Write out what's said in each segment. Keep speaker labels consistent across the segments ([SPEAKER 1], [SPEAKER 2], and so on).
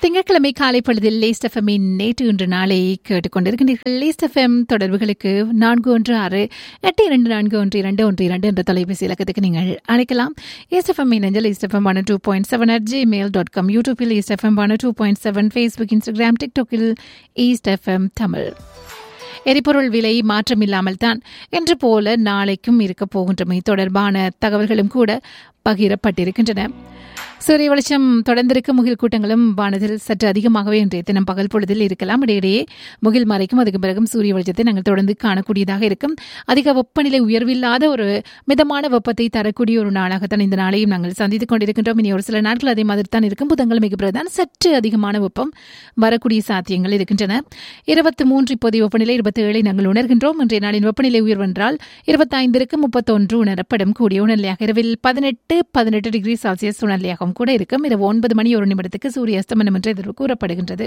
[SPEAKER 1] திங்கட்கிழமை காலை பொழுதில் லேஸ்ட் எஃப்எம்மின் நேற்று இன்று நாளை கேட்டுக்கொண்டிருக்கின்றீர்கள் லேஸ்ட் எஃப்எம் தொடர்புகளுக்கு நான்கு ஒன்று ஆறு எட்டு இரண்டு நான்கு ஒன்று இரண்டு ஒன்று இரண்டு என்ற தொலைபேசி இலக்கத்துக்கு நீங்கள் அழைக்கலாம் ஈஸ்ட் எஃப்எம் இணைஞ்சல் East FM one two point seven at Gmail dot com யூடியூபில் East FM one two point seven Facebook Instagram டிக்டாக்கில் ஈஸ்ட் எஃப்எம் தமிழ் எரிபொருள் விலை மாற்றமில்லாமல் தான் என்று போல நாளைக்கும் இருக்கப் போகின்றமை தொடர்பான தகவல்களும் கூட பகிரப்பட்டிருக்கின்றன சூரிய வெளிச்சம் தொடர்ந்திருக்கும் முகில் கூட்டங்களும் வானத்தில் சற்று அதிகமாகவே இன்றைய தினம் பகல் பொழுதில் இருக்கலாம் இடையிடையே முகில் மறைக்கும் அதுக்கு பிறகும் சூரிய வெளிச்சத்தை நாங்கள் தொடர்ந்து காணக்கூடியதாக இருக்கும் அதிக வெப்பநிலை உயர்வில்லாத ஒரு மிதமான வெப்பத்தை தரக்கூடிய ஒரு நாளாகத்தான் இந்த நாளையும் நாங்கள் சந்தித்துக் கொண்டிருக்கின்றோம் இனி ஒரு சில நாட்கள் அதே மாதிரி தான் இருக்கும் புதன்கிழமைக்கு பிறகுதான் சற்று அதிகமான வெப்பம் வரக்கூடிய சாத்தியங்கள் இருக்கின்றன இருபத்தி மூன்று இப்போதைய வெப்பநிலை இருபத்தி ஏழை நாங்கள் உணர்கின்றோம் இன்றைய நாளின் வெப்பநிலை உயர்வென்றால் இருபத்தைந்திற்கு முப்பத்தொன்று உணரப்படும் கூடிய உணர்நிலையாக இரவில் பதினெட்டு பதினெட்டு டிகிரி செல்சியஸ் உணர்நிலையாகவும் கூட இருக்கும் இரவு ஒன்பது மணி ஒரு நிமிடத்துக்கு சூரிய அஸ்தமனம் என்று எதிர்ப்பு கூறப்படுகின்றது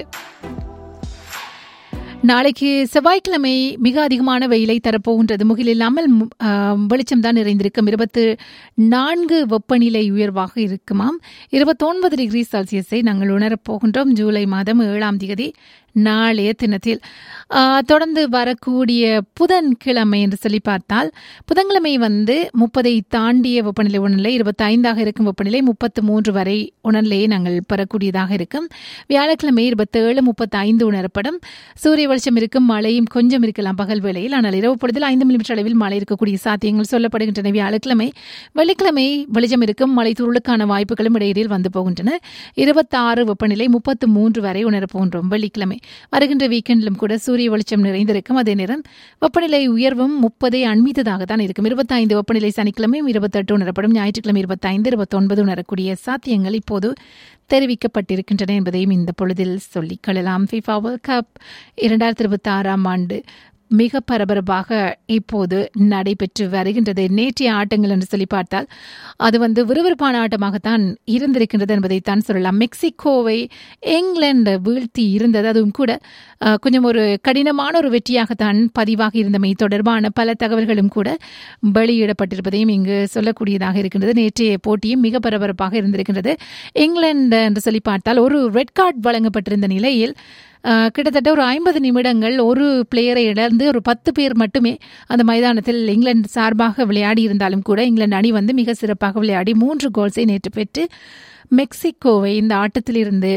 [SPEAKER 1] நாளைக்கு செவ்வாய்க்கிழமை மிக அதிகமான வெயிலை தரப்போகின்றது முகில் இல்லாமல் வெளிச்சம் தான் நிறைந்திருக்கும் இருபத்து நான்கு வெப்பநிலை உயர்வாக இருக்குமாம் இருபத்தொன்பது டிகிரி செல்சியஸை நாங்கள் உணரப்போகின்றோம் ஜூலை மாதம் ஏழாம் தேதி நாளைய தினத்தில் தொடர்ந்து வரக்கூடிய புதன்கிழமை என்று சொல்லி பார்த்தால் புதன்கிழமை வந்து முப்பதை தாண்டிய வெப்பநிலை உணர்நிலை இருபத்தைந்தாக இருக்கும் வெப்பநிலை முப்பத்து மூன்று வரை உணர்நிலையை நாங்கள் பெறக்கூடியதாக இருக்கும் வியாழக்கிழமை இருபத்தேழு முப்பத்தைந்து உணரப்படும் சூரிய வெளிச்சம் இருக்கும் மழையும் கொஞ்சம் இருக்கலாம் பகல் வேளையில் ஆனால் இரவு பொழுதில் ஐந்து மில்லிமீட்டர் அளவில் மழை இருக்கக்கூடிய சாத்தியங்கள் சொல்லப்படுகின்றன வியாழக்கிழமை வெள்ளிக்கிழமை வெளிச்சம் இருக்கும் மழை துருளுக்கான வாய்ப்புகளும் இடையிடையில் வந்து போகின்றன இருபத்தாறு வெப்பநிலை முப்பத்து மூன்று வரை உணரப்போகின்றோம் வெள்ளிக்கிழமை வருகின்ற வீக்கெண்டிலும் கூட சூரிய வெளிச்சம் நிறைந்திருக்கும் அதே நேரம் வெப்பநிலை உயர்வும் முப்பதை அண்மித்ததாக தான் இருக்கும் இருபத்தைந்து வெப்பநிலை சனிக்கிழமையும் இருபத்தெட்டு உணரப்படும் ஞாயிற்றுக்கிழமை இருபத்தைந்து இருபத்தொன்பது உணரக்கூடிய சாத்தியங்கள் இப்போது தெரிவிக்கப்பட்டிருக்கின்றன என்பதையும் இந்த பொழுதில் சொல்லிக் கொள்ளலாம் ஃபிஃபா வேர்ல்ட் கப் இரண்டாயிரத்தி இருபத்தி ஆறாம் ஆண்டு மிக பரபரப்பாக இப்போது நடைபெற்று வருகின்றது நேற்றைய ஆட்டங்கள் என்று சொல்லி பார்த்தால் அது வந்து விறுவிறுப்பான ஆட்டமாகத்தான் இருந்திருக்கின்றது என்பதைத்தான் சொல்லலாம் மெக்சிகோவை இங்கிலாந்து வீழ்த்தி இருந்தது அதுவும் கூட கொஞ்சம் ஒரு கடினமான ஒரு வெற்றியாகத்தான் பதிவாகி இருந்தமை தொடர்பான பல தகவல்களும் கூட வெளியிடப்பட்டிருப்பதையும் இங்கு சொல்லக்கூடியதாக இருக்கின்றது நேற்றைய போட்டியும் மிக பரபரப்பாக இருந்திருக்கின்றது இங்கிலாந்து என்று சொல்லி பார்த்தால் ஒரு ரெட் கார்டு வழங்கப்பட்டிருந்த நிலையில் கிட்டத்தட்ட ஒரு ஐம்பது நிமிடங்கள் ஒரு பிளேயரை இழந்து ஒரு பத்து பேர் மட்டுமே அந்த மைதானத்தில் இங்கிலாந்து சார்பாக விளையாடி இருந்தாலும் கூட இங்கிலாந்து அணி வந்து மிக சிறப்பாக விளையாடி மூன்று கோல்ஸை நேற்று பெற்று மெக்சிகோவை இந்த ஆட்டத்திலிருந்து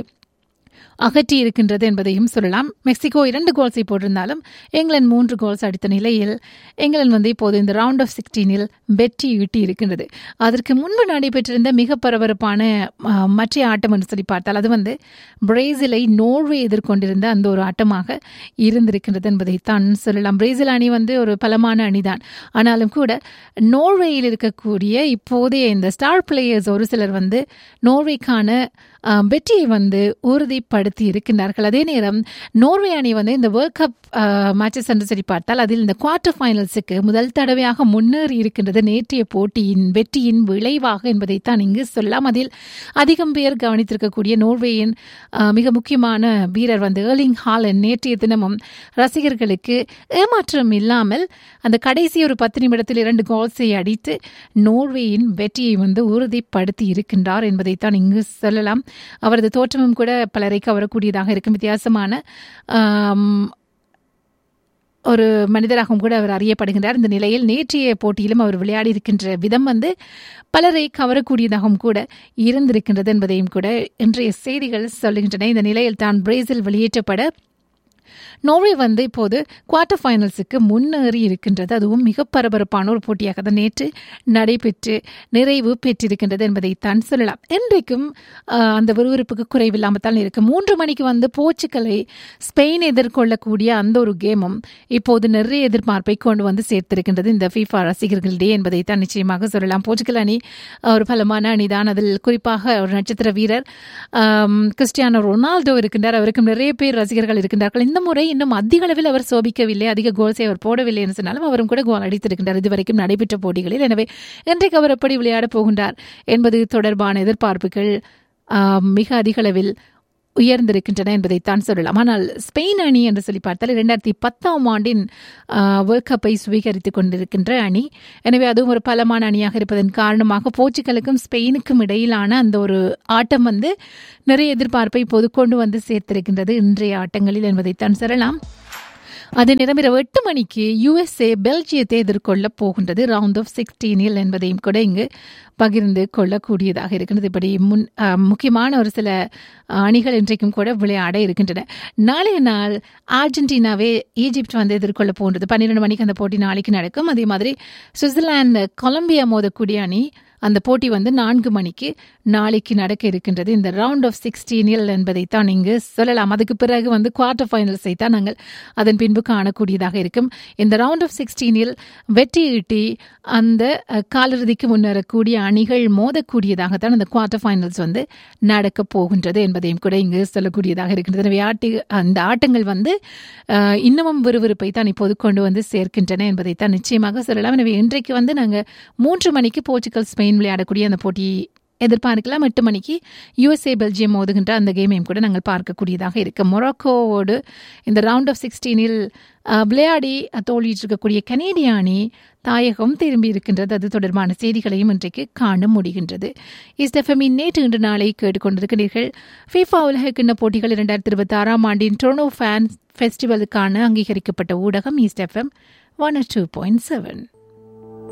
[SPEAKER 1] அகற்றி இருக்கின்றது என்பதையும் சொல்லலாம் மெக்சிகோ இரண்டு கோல்ஸை போட்டிருந்தாலும் இங்கிலாந்து மூன்று கோல்ஸ் அடித்த நிலையில் இங்கிலாந்து வந்து இப்போது இந்த ரவுண்ட் ஆஃப் சிக்ஸ்டீனில் வெற்றி ஈட்டி இருக்கின்றது அதற்கு முன்பு நடைபெற்றிருந்த மிக பரபரப்பான மற்ற ஆட்டம் என்று சொல்லி பார்த்தால் அது வந்து பிரேசிலை நோர்வே எதிர்கொண்டிருந்த அந்த ஒரு ஆட்டமாக இருந்திருக்கின்றது என்பதைத்தான் சொல்லலாம் பிரேசில் அணி வந்து ஒரு பலமான அணிதான் ஆனாலும் கூட நோர்வேயில் இருக்கக்கூடிய இப்போதைய இந்த ஸ்டார் பிளேயர்ஸ் ஒரு சிலர் வந்து நோர்வேக்கான வெற்றியை வந்து உறுதிப்படுத்தி இருக்கின்றார்கள் அதே நேரம் நோர்வே அணி வந்து இந்த வேர்ல்ட் கப் மேட்சஸ் என்று சொல்லி பார்த்தால் அதில் இந்த குவார்டர் ஃபைனல்ஸுக்கு முதல் தடவையாக முன்னேறி இருக்கின்றது நேற்றைய போட்டியின் வெற்றியின் விளைவாக என்பதைத்தான் இங்கு சொல்லலாம் அதில் அதிகம் பேர் கவனித்திருக்கக்கூடிய நோர்வேயின் மிக முக்கியமான வீரர் வந்து ஏர்லிங் ஹாலன் நேற்றைய தினமும் ரசிகர்களுக்கு ஏமாற்றம் இல்லாமல் அந்த கடைசி ஒரு பத்து நிமிடத்தில் இரண்டு கோல்ஸை அடித்து நோர்வேயின் வெற்றியை வந்து உறுதிப்படுத்தி இருக்கின்றார் என்பதைத்தான் இங்கு சொல்லலாம் அவரது தோற்றமும் கூட பலரை கவரக்கூடியதாக இருக்கும் வித்தியாசமான ஒரு மனிதராகவும் கூட அவர் அறியப்படுகின்றார் இந்த நிலையில் நேற்றைய போட்டியிலும் அவர் விளையாடி இருக்கின்ற விதம் வந்து பலரை கவரக்கூடியதாகவும் கூட இருந்திருக்கின்றது என்பதையும் கூட இன்றைய செய்திகள் சொல்லுகின்றன இந்த நிலையில் தான் பிரேசில் வெளியேற்றப்பட நோர்வே வந்து இப்போது குவார்டர் ஃபைனல்ஸுக்கு முன்னேறி இருக்கின்றது அதுவும் மிக பரபரப்பான ஒரு போட்டியாக தான் நேற்று நடைபெற்று நிறைவு பெற்றிருக்கின்றது என்பதைத்தான் சொல்லலாம் இன்றைக்கும் அந்த விறுவிறுப்புக்கு குறைவில்லாமல் தான் இருக்கு மூன்று மணிக்கு வந்து போர்ச்சுக்கலை ஸ்பெயின் எதிர்கொள்ளக்கூடிய அந்த ஒரு கேமும் இப்போது நிறைய எதிர்பார்ப்பை கொண்டு வந்து சேர்த்திருக்கின்றது இந்த ஃபீஃபா ரசிகர்களிடையே என்பதைத்தான் நிச்சயமாக சொல்லலாம் போர்ச்சுக்கல் அணி ஒரு பலமான அணிதான் அதில் குறிப்பாக ஒரு நட்சத்திர வீரர் கிறிஸ்டியானோ ரொனால்டோ இருக்கின்றார் அவருக்கும் நிறைய பேர் ரசிகர்கள் இருக்கின்றார்கள் இந்த முறை இன்னும் அதிக அளவில் அவர் சோபிக்கவில்லை அதிக கோல்ஸை அவர் போடவில்லை என்று சொன்னாலும் அவரும் கூட கோல் அடித்திருக்கின்றார் இதுவரைக்கும் நடைபெற்ற போட்டிகளில் எனவே இன்றைக்கு அவர் எப்படி விளையாடப் போகின்றார் என்பது தொடர்பான எதிர்பார்ப்புகள் மிக அதிக அளவில் உயர்ந்திருக்கின்றன என்பதைத்தான் சொல்லலாம் ஆனால் ஸ்பெயின் அணி என்று சொல்லி பார்த்தால் இரண்டாயிரத்தி பத்தாம் ஆண்டின் வேர்ல்ட் கப்பை சுவீகரித்துக் கொண்டிருக்கின்ற அணி எனவே அதுவும் ஒரு பலமான அணியாக இருப்பதன் காரணமாக போர்ச்சுகலுக்கும் ஸ்பெயினுக்கும் இடையிலான அந்த ஒரு ஆட்டம் வந்து நிறைய எதிர்பார்ப்பை இப்போது கொண்டு வந்து சேர்த்திருக்கின்றது இன்றைய ஆட்டங்களில் என்பதைத்தான் சொல்லலாம் அதே நேரம் இரவு எட்டு மணிக்கு யுஎஸ்ஏ பெல்ஜியத்தை எதிர்கொள்ள போகின்றது ரவுண்ட் ஆஃப் சிக்ஸ்டீனில் என்பதையும் கூட இங்கு பகிர்ந்து கொள்ளக்கூடியதாக இருக்கின்றது இப்படி முன் முக்கியமான ஒரு சில அணிகள் இன்றைக்கும் கூட விளையாட இருக்கின்றன நாளைய நாள் அர்ஜென்டினாவே ஈஜிப்ட் வந்து எதிர்கொள்ள போன்றது பன்னிரெண்டு மணிக்கு அந்த போட்டி நாளைக்கு நடக்கும் அதே மாதிரி சுவிட்சர்லாந்து கொலம்பியா மோதக்கூடிய அணி அந்த போட்டி வந்து நான்கு மணிக்கு நாளைக்கு நடக்க இருக்கின்றது இந்த ரவுண்ட் ஆஃப் சிக்ஸ்டீனில் என்பதைத்தான் இங்கு சொல்லலாம் அதுக்கு பிறகு வந்து குவார்டர் ஃபைனல்ஸை தான் நாங்கள் அதன் பின்பு காணக்கூடியதாக இருக்கும் இந்த ரவுண்ட் ஆஃப் சிக்ஸ்டீனில் வெற்றி ஈட்டி அந்த காலிறுதிக்கு முன்னேறக்கூடிய அணிகள் மோதக்கூடியதாகத்தான் அந்த குவார்டர் ஃபைனல்ஸ் வந்து நடக்க போகின்றது என்பதையும் கூட இங்கு சொல்லக்கூடியதாக இருக்கின்றது எனவே ஆட்டி அந்த ஆட்டங்கள் வந்து இன்னமும் விறுவிறுப்பை தான் இப்போது கொண்டு வந்து சேர்க்கின்றன என்பதைத்தான் நிச்சயமாக சொல்லலாம் எனவே இன்றைக்கு வந்து நாங்கள் மூன்று மணிக்கு போர்ச்சுகல் ஸ்பெயின் விளையாடக்கூடிய அந்த போட்டி எதிர்பார்க்கலாம் எட்டு மணிக்கு யுஎஸ்ஏ பெல்ஜியம் மோதுகின்ற அந்த கேமையும் கூட நாங்கள் பார்க்கக்கூடியதாக இருக்கு மொராக்கோவோடு இந்த ரவுண்ட் ஆஃப் சிக்ஸ்டீனில் விளையாடி தோல்விட்டு இருக்கக்கூடிய கனேடிய அணி தாயகம் திரும்பி இருக்கின்றது அது தொடர்பான செய்திகளையும் இன்றைக்கு காண முடிகின்றது இஸ்டெஃபமின் நேற்று இன்று நாளை கேட்டுக்கொண்டிருக்கிறீர்கள் ஃபீஃபா உலக கிண்ண போட்டிகள் இரண்டாயிரத்தி இருபத்தி ஆறாம் ஆண்டின் டொர்னோ ஃபேன் ஃபெஸ்டிவலுக்கான அங்கீகரிக்கப்பட்ட ஊடகம் East FM one two point seven